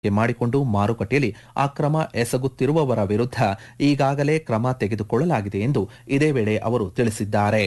ಮಾಡಿಕೊಂಡು ಮಾರುಕಟ್ಟೆಯಲ್ಲಿ ಅಕ್ರಮ ಎಸಗುತ್ತಿರುವವರ ವಿರುದ್ಧ ಈಗಾಗಲೇ ಕ್ರಮ ತೆಗೆದುಕೊಳ್ಳಲಾಗಿದೆ ಎಂದು ಇದೇ ವೇಳೆ ಅವರು ತಿಳಿಸಿದ್ದಾರೆ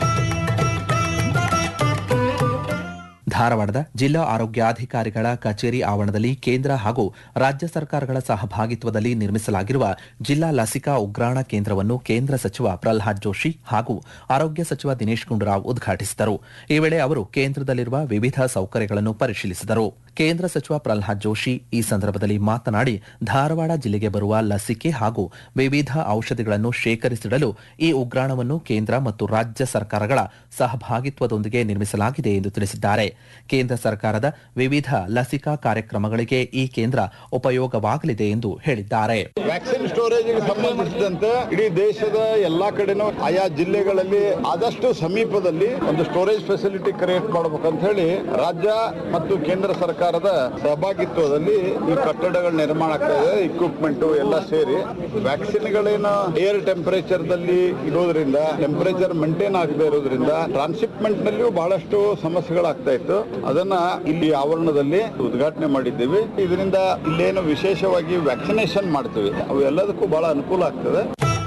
ಧಾರವಾಡದ ಜಿಲ್ಲಾ ಆರೋಗ್ಯಾಧಿಕಾರಿಗಳ ಕಚೇರಿ ಆವರಣದಲ್ಲಿ ಕೇಂದ್ರ ಹಾಗೂ ರಾಜ್ಯ ಸರ್ಕಾರಗಳ ಸಹಭಾಗಿತ್ವದಲ್ಲಿ ನಿರ್ಮಿಸಲಾಗಿರುವ ಜಿಲ್ಲಾ ಲಸಿಕಾ ಉಗ್ರಾಣ ಕೇಂದ್ರವನ್ನು ಕೇಂದ್ರ ಸಚಿವ ಪ್ರಲ್ಹಾದ್ ಜೋಶಿ ಹಾಗೂ ಆರೋಗ್ಯ ಸಚಿವ ದಿನೇಶ್ ಗುಂಡೂರಾವ್ ಉದ್ಘಾಟಿಸಿದರು ಈ ವೇಳೆ ಅವರು ಕೇಂದ್ರದಲ್ಲಿರುವ ವಿವಿಧ ಸೌಕರ್ಯಗಳನ್ನು ಪರಿಶೀಲಿಸಿದರು ಕೇಂದ್ರ ಸಚಿವ ಪ್ರಲ್ಹಾದ್ ಜೋಶಿ ಈ ಸಂದರ್ಭದಲ್ಲಿ ಮಾತನಾಡಿ ಧಾರವಾಡ ಜಿಲ್ಲೆಗೆ ಬರುವ ಲಸಿಕೆ ಹಾಗೂ ವಿವಿಧ ಔಷಧಿಗಳನ್ನು ಶೇಖರಿಸಿಡಲು ಈ ಉಗ್ರಾಣವನ್ನು ಕೇಂದ್ರ ಮತ್ತು ರಾಜ್ಯ ಸರ್ಕಾರಗಳ ಸಹಭಾಗಿತ್ವದೊಂದಿಗೆ ನಿರ್ಮಿಸಲಾಗಿದೆ ಎಂದು ತಿಳಿಸಿದ್ದಾರೆ ಕೇಂದ್ರ ಸರ್ಕಾರದ ವಿವಿಧ ಲಸಿಕಾ ಕಾರ್ಯಕ್ರಮಗಳಿಗೆ ಈ ಕೇಂದ್ರ ಉಪಯೋಗವಾಗಲಿದೆ ಎಂದು ಹೇಳಿದ್ದಾರೆ ವ್ಯಾಕ್ಸಿನ್ ಸ್ಟೋರೇಜ್ ಸಂಬಂಧಿಸಿದಂತೆ ಇಡೀ ದೇಶದ ಎಲ್ಲಾ ಕಡೆನೂ ಆಯಾ ಜಿಲ್ಲೆಗಳಲ್ಲಿ ಆದಷ್ಟು ಸಮೀಪದಲ್ಲಿ ಒಂದು ಸ್ಟೋರೇಜ್ ಫೆಸಿಲಿಟಿ ಕ್ರಿಯೇಟ್ ಮಾಡಬೇಕಂತ ಹೇಳಿ ರಾಜ್ಯ ಮತ್ತು ಕೇಂದ್ರ ಸರ್ಕಾರದ ಸಹಭಾಗಿತ್ವದಲ್ಲಿ ಈ ಕಟ್ಟಡಗಳ ನಿರ್ಮಾಣ ಆಗ್ತಾ ಇದೆ ಇಕ್ವಿಪ್ಮೆಂಟ್ ಎಲ್ಲ ಸೇರಿ ವ್ಯಾಕ್ಸಿನ್ಗಳೇನು ಏರ್ ಟೆಂಪರೇಚರ್ ದಲ್ಲಿ ಇರೋದ್ರಿಂದ ಟೆಂಪರೇಚರ್ ಮೇಂಟೈನ್ ಆಗದೆ ಇರೋದ್ರಿಂದ ಟ್ರಾನ್ಸಿಪ್ಮೆಂಟ್ ನಲ್ಲಿಯೂ ಬಹಳಷ್ಟು ಸಮಸ್ಯೆಗಳಾಗ್ತಾ ಇತ್ತು ಅದನ್ನ ಇಲ್ಲಿ ಆವರಣದಲ್ಲಿ ಉದ್ಘಾಟನೆ ಮಾಡಿದ್ದೀವಿ ಇದರಿಂದ ಇಲ್ಲೇನು ವಿಶೇಷವಾಗಿ ವ್ಯಾಕ್ಸಿನೇಷನ್ ಮಾಡ್ತೀವಿ ಅವು ಎಲ್ಲದಕ್ಕೂ ಬಹಳ ಅನುಕೂಲ ಆಗ್ತದೆ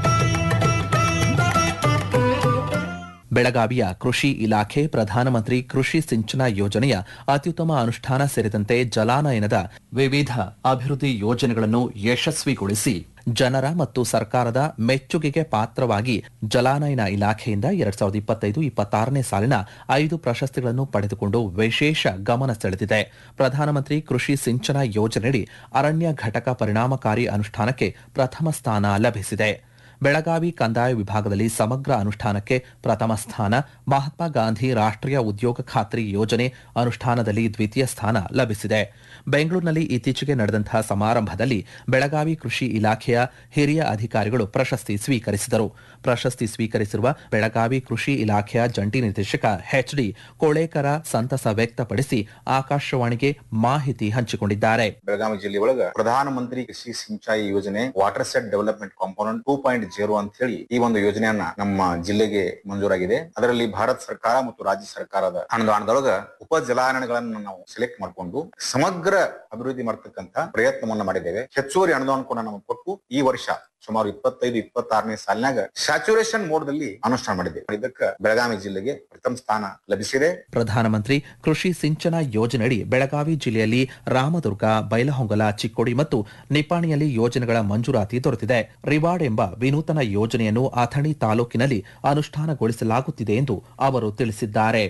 ಬೆಳಗಾವಿಯ ಕೃಷಿ ಇಲಾಖೆ ಪ್ರಧಾನಮಂತ್ರಿ ಕೃಷಿ ಸಿಂಚನ ಯೋಜನೆಯ ಅತ್ಯುತ್ತಮ ಅನುಷ್ಠಾನ ಸೇರಿದಂತೆ ಜಲಾನಯನದ ವಿವಿಧ ಅಭಿವೃದ್ಧಿ ಯೋಜನೆಗಳನ್ನು ಯಶಸ್ವಿಗೊಳಿಸಿ ಜನರ ಮತ್ತು ಸರ್ಕಾರದ ಮೆಚ್ಚುಗೆಗೆ ಪಾತ್ರವಾಗಿ ಜಲಾನಯನ ಇಲಾಖೆಯಿಂದ ಎರಡ್ ಸಾವಿರದ ಇಪ್ಪತ್ತೈದು ಇಪ್ಪತ್ತಾರನೇ ಸಾಲಿನ ಐದು ಪ್ರಶಸ್ತಿಗಳನ್ನು ಪಡೆದುಕೊಂಡು ವಿಶೇಷ ಗಮನ ಸೆಳೆದಿದೆ ಪ್ರಧಾನಮಂತ್ರಿ ಕೃಷಿ ಸಿಂಚನ ಯೋಜನೆಯಡಿ ಅರಣ್ಯ ಘಟಕ ಪರಿಣಾಮಕಾರಿ ಅನುಷ್ಠಾನಕ್ಕೆ ಪ್ರಥಮ ಸ್ಥಾನ ಲಭಿಸಿದೆ ಬೆಳಗಾವಿ ಕಂದಾಯ ವಿಭಾಗದಲ್ಲಿ ಸಮಗ್ರ ಅನುಷ್ಠಾನಕ್ಕೆ ಪ್ರಥಮ ಸ್ಥಾನ ಮಹಾತ್ಮ ಗಾಂಧಿ ರಾಷ್ಟ್ರೀಯ ಉದ್ಯೋಗ ಖಾತ್ರಿ ಯೋಜನೆ ಅನುಷ್ಠಾನದಲ್ಲಿ ದ್ವಿತೀಯ ಸ್ಥಾನ ಲಭಿಸಿದೆ ಬೆಂಗಳೂರಿನಲ್ಲಿ ಇತ್ತೀಚೆಗೆ ನಡೆದಂತಹ ಸಮಾರಂಭದಲ್ಲಿ ಬೆಳಗಾವಿ ಕೃಷಿ ಇಲಾಖೆಯ ಹಿರಿಯ ಅಧಿಕಾರಿಗಳು ಪ್ರಶಸ್ತಿ ಸ್ವೀಕರಿಸಿದರು ಪ್ರಶಸ್ತಿ ಸ್ವೀಕರಿಸಿರುವ ಬೆಳಗಾವಿ ಕೃಷಿ ಇಲಾಖೆಯ ಜಂಟಿ ನಿರ್ದೇಶಕ ಎಚ್ಡಿ ಕೋಳೇಕರ ಸಂತಸ ವ್ಯಕ್ತಪಡಿಸಿ ಆಕಾಶವಾಣಿಗೆ ಮಾಹಿತಿ ಹಂಚಿಕೊಂಡಿದ್ದಾರೆ ಬೆಳಗಾವಿ ಜಿಲ್ಲೆ ಒಳಗ ಪ್ರಧಾನ ಮಂತ್ರಿ Krishi Sinchai Yojana watershed development component two point zero ಅಂತ ಹೇಳಿ ಈ ಒಂದು ಯೋಜನೆಯನ್ನ ನಮ್ಮ ಜಿಲ್ಲೆಗೆ ಮಂಜೂರಾಗಿದೆ ಅದರಲ್ಲಿ ಭಾರತ ಸರ್ಕಾರ ಮತ್ತು ರಾಜ್ಯ ಸರ್ಕಾರದ ಅನುದಾನದೊಳಗ ಉಪ ಜಲಾನಯನಗಳನ್ನ ನಾವು ಸೆಲೆಕ್ಟ್ ಮಾಡಿಕೊಂಡು ಸಮಗ್ರ ಅಭಿವೃದ್ಧಿ ಮಾಡತಕ್ಕಂತ ಪ್ರಯತ್ನವನ್ನ ಮಾಡಿದ್ದೇವೆ ಹೆಚ್ಚುವರಿ ಅನುದಾನ ಕೂಡ ನಾವು ಕೊಟ್ಟು ಈ ವರ್ಷ ಸುಮಾರು ಇಪ್ಪತ್ತೈದು ಇಪ್ಪತ್ತಾರನೇ ಸಾಲಿನಾಗ ಸ್ಯಾಚುರೇಷನ್ ಮೋಡ್ದಲ್ಲಿ ಅನುಷ್ಠಾನ ಮಾಡಿದ್ದೇವೆ ಇದಕ್ಕೆ ಬೆಳಗಾವಿ ಜಿಲ್ಲೆಗೆ ಪ್ರಥಮ ಸ್ಥಾನ ಲಭಿಸಿದೆ ಪ್ರಧಾನಮಂತ್ರಿ ಕೃಷಿ ಸಿಂಚನ ಯೋಜನೆಯಡಿ ಬೆಳಗಾವಿ ಜಿಲ್ಲೆಯಲ್ಲಿ ರಾಮದುರ್ಗ ಬೈಲಹೊಂಗಲ ಚಿಕ್ಕೋಡಿ ಮತ್ತು ನಿಪ್ಪಾಣಿಯಲ್ಲಿ ಯೋಜನೆಗಳ ಮಂಜೂರಾತಿ ದೊರೆತಿದೆ ರಿವಾರ್ಡ್ ಎಂಬ ವಿನೂತನ ಯೋಜನೆಯನ್ನು ಅಥಣಿ ತಾಲೂಕಿನಲ್ಲಿ ಅನುಷ್ಠಾನಗೊಳಿಸಲಾಗುತ್ತಿದೆ ಎಂದು ಅವರು ತಿಳಿಸಿದ್ದಾರೆ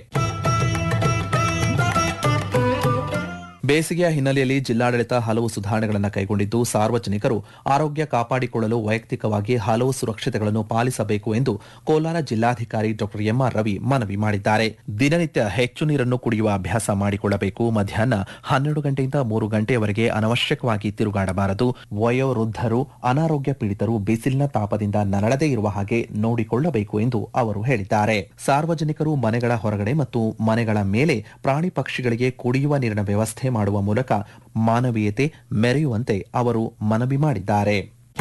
ಬೇಸಿಗೆಯ ಹಿನ್ನೆಲೆಯಲ್ಲಿ ಜಿಲ್ಲಾಡಳಿತ ಹಲವು ಸುಧಾರಣೆಗಳನ್ನು ಕೈಗೊಂಡಿದ್ದು ಸಾರ್ವಜನಿಕರು ಆರೋಗ್ಯ ಕಾಪಾಡಿಕೊಳ್ಳಲು ವೈಯಕ್ತಿಕವಾಗಿ ಹಲವು ಸುರಕ್ಷತೆಗಳನ್ನು ಪಾಲಿಸಬೇಕು ಎಂದು ಕೋಲಾರ ಜಿಲ್ಲಾಧಿಕಾರಿ ಡಾ ಎಂಆರ್ ರವಿ ಮನವಿ ಮಾಡಿದ್ದಾರೆ ದಿನನಿತ್ಯ ಹೆಚ್ಚು ನೀರನ್ನು ಕುಡಿಯುವ ಅಭ್ಯಾಸ ಮಾಡಿಕೊಳ್ಳಬೇಕು ಮಧ್ಯಾಹ್ನ ಹನ್ನೆರಡು ಗಂಟೆಯಿಂದ ಮೂರು ಗಂಟೆಯವರೆಗೆ ಅನವಶ್ಯಕವಾಗಿ ತಿರುಗಾಡಬಾರದು ವಯೋವೃದ್ಧರು ಅನಾರೋಗ್ಯ ಪೀಡಿತರು ಬಿಸಿಲಿನ ತಾಪದಿಂದ ನರಳದೇ ಇರುವ ಹಾಗೆ ನೋಡಿಕೊಳ್ಳಬೇಕು ಎಂದು ಅವರು ಹೇಳಿದ್ದಾರೆ ಸಾರ್ವಜನಿಕರು ಮನೆಗಳ ಹೊರಗಡೆ ಮತ್ತು ಮನೆಗಳ ಮೇಲೆ ಪ್ರಾಣಿ ಪಕ್ಷಿಗಳಿಗೆ ಕುಡಿಯುವ ನೀರಿನ ವ್ಯವಸ್ಥೆ ಮಾಡುವ ಮೂಲಕ ಮಾನವೀಯತೆ ಮೆರೆಯುವಂತೆ ಅವರು ಮನವಿ ಮಾಡಿದ್ದಾರೆ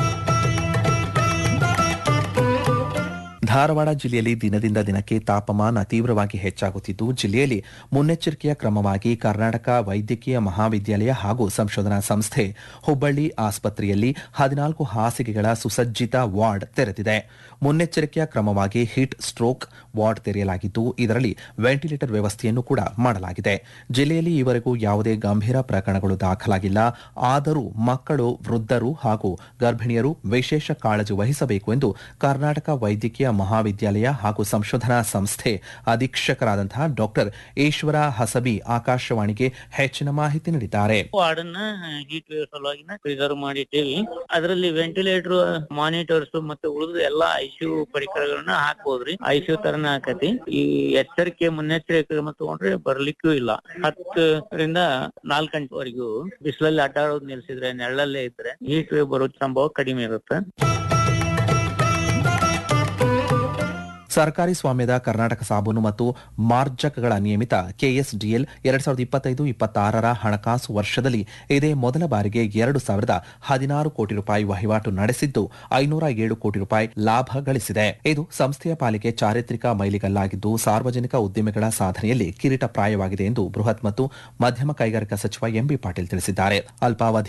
ಧಾರವಾಡ ಜಿಲ್ಲೆಯಲ್ಲಿ ದಿನದಿಂದ ದಿನಕ್ಕೆ ತಾಪಮಾನ ತೀವ್ರವಾಗಿ ಹೆಚ್ಚಾಗುತ್ತಿದ್ದು ಜಿಲ್ಲೆಯಲ್ಲಿ ಮುನ್ನೆಚ್ಚರಿಕೆಯ ಕ್ರಮವಾಗಿ ಕರ್ನಾಟಕ ವೈದ್ಯಕೀಯ ಮಹಾವಿದ್ಯಾಲಯ ಹಾಗೂ ಸಂಶೋಧನಾ ಸಂಸ್ಥೆ ಹುಬ್ಬಳ್ಳಿ ಆಸ್ಪತ್ರೆಯಲ್ಲಿ ಹದಿನಾಲ್ಕು ಹಾಸಿಗೆಗಳ ಸುಸಜ್ಜಿತ ವಾರ್ಡ್ ತೆರೆದಿದೆ ಮುನ್ನೆಚ್ಚರಿಕೆಯ ಕ್ರಮವಾಗಿ ಹಿಟ್ ಸ್ಟ್ರೋಕ್ ವಾರ್ಡ್ ತೆರೆಯಲಾಗಿದ್ದು ಇದರಲ್ಲಿ ವೆಂಟಿಲೇಟರ್ ವ್ಯವಸ್ಥೆಯನ್ನು ಕೂಡ ಮಾಡಲಾಗಿದೆ ಜಿಲ್ಲೆಯಲ್ಲಿ ಈವರೆಗೂ ಯಾವುದೇ ಗಂಭೀರ ಪ್ರಕರಣಗಳು ದಾಖಲಾಗಿಲ್ಲ ಆದರೂ ಮಕ್ಕಳು ವೃದ್ಧರು ಹಾಗೂ ಗರ್ಭಿಣಿಯರು ವಿಶೇಷ ಕಾಳಜಿ ವಹಿಸಬೇಕು ಎಂದು ಕರ್ನಾಟಕ ವೈದ್ಯಕೀಯ ಮಹಾವಿದ್ಯಾಲಯ ಹಾಗೂ ಸಂಶೋಧನಾ ಸಂಸ್ಥೆ ಅಧೀಕ್ಷಕರಾದಂತಹ ಡಾಕ್ಟರ್ ಈಶ್ವರ ಹಸಬಿ ಆಕಾಶವಾಣಿಗೆ ಹೆಚ್ಚಿನ ಮಾಹಿತಿ ನೀಡಿದ್ದಾರೆ ವಾರ್ಡನ್ನ ಹೀಟ್ ವೇವ್ ಸಲುವಾಗಿ ಪ್ರಿಸರ್ವ್ ಮಾಡಿಟ್ಟೇವಿ ಅದರಲ್ಲಿ ವೆಂಟಿಲೇಟರ್ ಮಾನಿಟರ್ಸ್ ಮತ್ತೆ ಉಳಿದ ಎಲ್ಲಾ ಐಸಿಯು ಪರಿಕರಗಳನ್ನ ಹಾಕ್ಬೋದ್ರಿ ಐಸಿಯು ತರನ ಹಾಕತಿ ಈ ಎಚ್ಚರಿಕೆ ಮುನ್ನೆಚ್ಚರಿಕೆ ಕ್ರಮ ತಗೊಂಡ್ರೆ ಬರ್ಲಿಕ್ಕೂ ಇಲ್ಲ ಹತ್ತರಿಂದ ನಾಲ್ಕು ಗಂಟೆವರೆಗೂ ಬಿಸಿಲಲ್ಲಿ ಆಟ ಆಡೋದು ನಿಲ್ಸಿದ್ರೆ ನೆರಳಲ್ಲೇ ಇದ್ರೆ ಹೀಟ್ ವೇವ್ ಬರೋ ಸಂಭವ ಕಡಿಮೆ ಇರುತ್ತೆ ಸರ್ಕಾರಿ ಸ್ವಾಮ್ಯದ ಕರ್ನಾಟಕ ಸಾಬೂನು ಮತ್ತು ಮಾರ್ಜಕಗಳ ನಿಯಮಿತ ಕೆಎಸ್ಡಿಎಲ್ ಎರಡ್ ಸಾವಿರದ ಇಪ್ಪತ್ತೈದು ಇಪ್ಪತ್ತಾರರ ಹಣಕಾಸು ವರ್ಷದಲ್ಲಿ ಇದೇ ಮೊದಲ ಬಾರಿಗೆ ಎರಡು ಸಾವಿರದ ಹದಿನಾರು ಕೋಟಿ ರೂಪಾಯಿ ವಹಿವಾಟು ನಡೆಸಿದ್ದು ಐನೂರ ಏಳು ಕೋಟಿ ರೂಪಾಯಿ ಲಾಭ ಗಳಿಸಿದೆ ಇದು ಸಂಸ್ಥೆಯ ಪಾಲಿಗೆ ಚಾರಿತ್ರಿಕ ಮೈಲಿಗಲ್ಲಾಗಿದ್ದು ಸಾರ್ವಜನಿಕ ಉದ್ದಿಮೆಗಳ ಸಾಧನೆಯಲ್ಲಿ ಕಿರೀಟಪ್ರಾಯವಾಗಿದೆ ಎಂದು ಬೃಹತ್ ಮತ್ತು ಮಧ್ಯಮ ಕೈಗಾರಿಕಾ ಸಚಿವ ಎಂಬಿ ಪಾಟೀಲ್ ತಿಳಿಸಿದ್ದಾರೆ ಅಲ್ಪಾವಧಿ